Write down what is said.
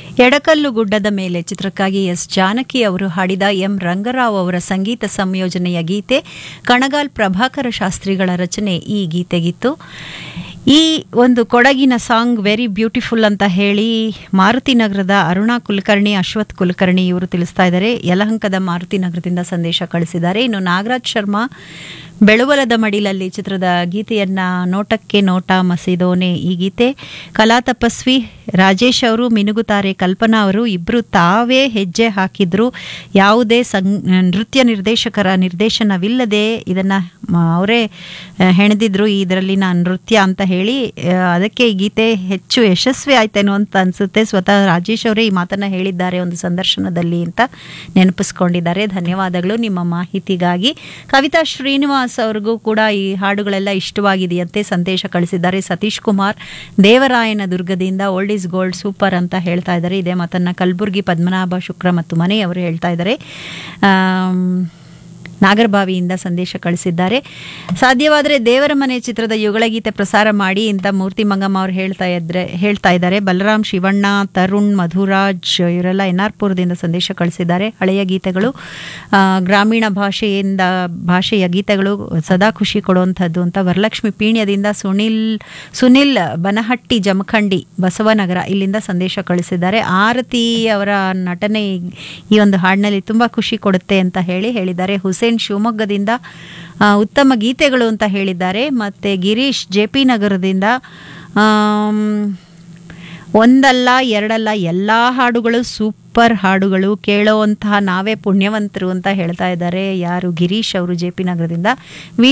ಎಡಕಲ್ಲು ಗುಡ್ಡದ ಮೇಲೆ ಚಿತ್ರಕ್ಕಾಗಿ ಎಸ್ ಜಾನಕಿ ಅವರು ಹಾಡಿದ ಎಂ ರಂಗರಾವ್ ಅವರ ಸಂಗೀತ ಸಂಯೋಜನೆಯ ಗೀತೆ ಕಣಗಾಲ್ ಪ್ರಭಾಕರ ಶಾಸ್ತ್ರಿಗಳ ರಚನೆ ಈ ಗೀತೆಗಿತ್ತು ಈ ಒಂದು ಕೊಡಗಿನ ಸಾಂಗ್ ವೆರಿ ಬ್ಯೂಟಿಫುಲ್ ಅಂತ ಹೇಳಿ ಮಾರುತಿ ನಗರದ ಅರುಣಾ ಕುಲಕರ್ಣಿ ಅಶ್ವಥ್ ಕುಲಕರ್ಣಿ ಇವರು ತಿಳಿಸ್ತಾ ಇದ್ದಾರೆ ಯಲಹಂಕದ ಮಾರುತಿ ನಗರದಿಂದ ಸಂದೇಶ ಕಳಿಸಿದ್ದಾರೆ ಇನ್ನು ನಾಗರಾಜ್ ಶರ್ಮಾ ಬೆಳುವಲದ ಮಡಿಲಲ್ಲಿ ಚಿತ್ರದ ಗೀತೆಯನ್ನ ನೋಟಕ್ಕೆ ನೋಟ ಮಸಿದೋನೆ ಈ ಗೀತೆ ಕಲಾ ತಪಸ್ವಿ ರಾಜೇಶ್ ಅವರು ಮಿನುಗುತ್ತಾರೆ ಕಲ್ಪನಾ ಅವರು ಇಬ್ರು ತಾವೇ ಹೆಜ್ಜೆ ಹಾಕಿದ್ರು ಯಾವುದೇ ಸಂ ನೃತ್ಯ ನಿರ್ದೇಶಕರ ನಿರ್ದೇಶನವಿಲ್ಲದೆ ಇದನ್ನ ಮ- ಅವರೇ ಆ, ಹೆಣೆದಿದ್ರು ಇದರಲ್ಲಿ ನಾನು ನೃತ್ಯ ಅಂತ ಹೇಳಿ ಆ, ಅದಕ್ಕೆ ಈ ಗೀತೆ ಹೆಚ್ಚು ಯಶಸ್ವಿ ಆಯ್ತೇನೋ ಅಂತ ಅನ್ಸುತ್ತೆ ಸ್ವತಃ ರಾಜೇಶ್ ಅವರೇ ಈ ಮಾತನ್ನ ಹೇಳಿದ್ದಾರೆ ಒಂದು ಸಂದರ್ಶನದಲ್ಲಿ ಅಂತ ನೆನಪಿಸ್ಕೊಂಡಿದ್ದಾರೆ ಧನ್ಯವಾದಗಳು ನಿಮ್ಮ ಮಾಹಿತಿಗಾಗಿ ಕವಿತಾ ಶ್ರೀನಿವಾಸ್ ಅವ್ರಿಗೂ ಕೂಡ ಈ ಹಾಡುಗಳೆಲ್ಲ ಇಷ್ಟವಾಗಿದೆಯಂತೆ ಸಂದೇಶ ಕಳಿಸಿದ್ದಾರೆ ಸತೀಶ್ ಕುಮಾರ್ ದೇವರಾಯನ ದುರ್ಗದಿಂದ ಓಲ್ಡ್ ಈಸ್ ಗೋಲ್ಡ್ ಸೂಪರ್ ಅಂತ ಹೇಳ್ತಾ ಇದ್ದಾರೆ ಇದೇ ಮಾತನ್ನ ಕಲಬುರ್ಗಿ ಪದ್ಮನಾಭ ಶುಕ್ರ ಮತ್ತು ಮನೆ ಅವರು ಹೇಳ್ತಾ ಇದ್ದಾರೆ ಆಮ್, ನಾಗರಬಾವಿಯಿಂದ ಸಂದೇಶ ಕಳಿಸಿದ್ದಾರೆ ಸಾಧ್ಯವಾದರೆ ದೇವರ ಮನೆ ಚಿತ್ರದ ಯುಗಳಗೀತೆ ಪ್ರಸಾರ ಮಾಡಿ ಅಂತ ಮೂರ್ತಿ ಮಂಗಮ್ಮ ಅವರು ಹೇಳ್ತಾ ಇದ್ರೆ ಹೇಳ್ತಾ ಇದ್ದಾರೆ ಬಲರಾಮ್ ಶಿವಣ್ಣ ತರುಣ್ ಮಧುರಾಜ್ ಇವರೆಲ್ಲ ಎನ್ ಆರ್ ಪುರದಿಂದ ಸಂದೇಶ ಕಳಿಸಿದ್ದಾರೆ ಹಳೆಯ ಗೀತೆಗಳು ಆ, ಗ್ರಾಮೀಣ ಭಾಷೆಯಿಂದ ಭಾಷೆಯ ಗೀತೆಗಳು ಸದಾ ಖುಷಿ ಕೊಡುವಂಥದ್ದು ಅಂತ ವರಲಕ್ಷ್ಮಿ ಪೀಣ್ಯದಿಂದ ಸುನಿಲ್ ಸುನಿಲ್ ಬನಹಟ್ಟಿ ಜಮಖಂಡಿ ಬಸವನಗರ ಇಲ್ಲಿಂದ ಸಂದೇಶ ಕಳಿಸಿದ್ದಾರೆ ಆರತಿ ಅವರ ನಟನೆ ಈ- ಈ ಒಂದು ಹಾಡಿನಲ್ಲಿ ತುಂಬ ಖುಷಿ ಕೊಡುತ್ತೆ ಅಂತ ಹೇಳಿ ಹೇಳಿದ್ದಾರೆ ಹುಸೇನ್ ಶಿವಮೊಗ್ಗದಿಂದ ಆ, ಉತ್ತಮ ಗೀತೆಗಳು ಅಂತ ಹೇಳಿದ್ದಾರೆ ಮತ್ತು ಗಿರೀಶ್ ಜೆ ಪಿ ನಗರದಿಂದ ಆಮ್, ಒಂದಲ್ಲ ಎರಡಲ್ಲ ಎಲ್ಲ ಹಾಡುಗಳು ಸೂಪರ್ ಹಾಡುಗಳು ಕೇಳೋವಂತಹ ನಾವೇ ಪುಣ್ಯವಂತರು ಅಂತ ಹೇಳ್ತಾ ಇದ್ದಾರೆ ಯಾರು ಗಿರೀಶ್ ಅವರು ಜೆ ಪಿ ನಗರದಿಂದ ವಿ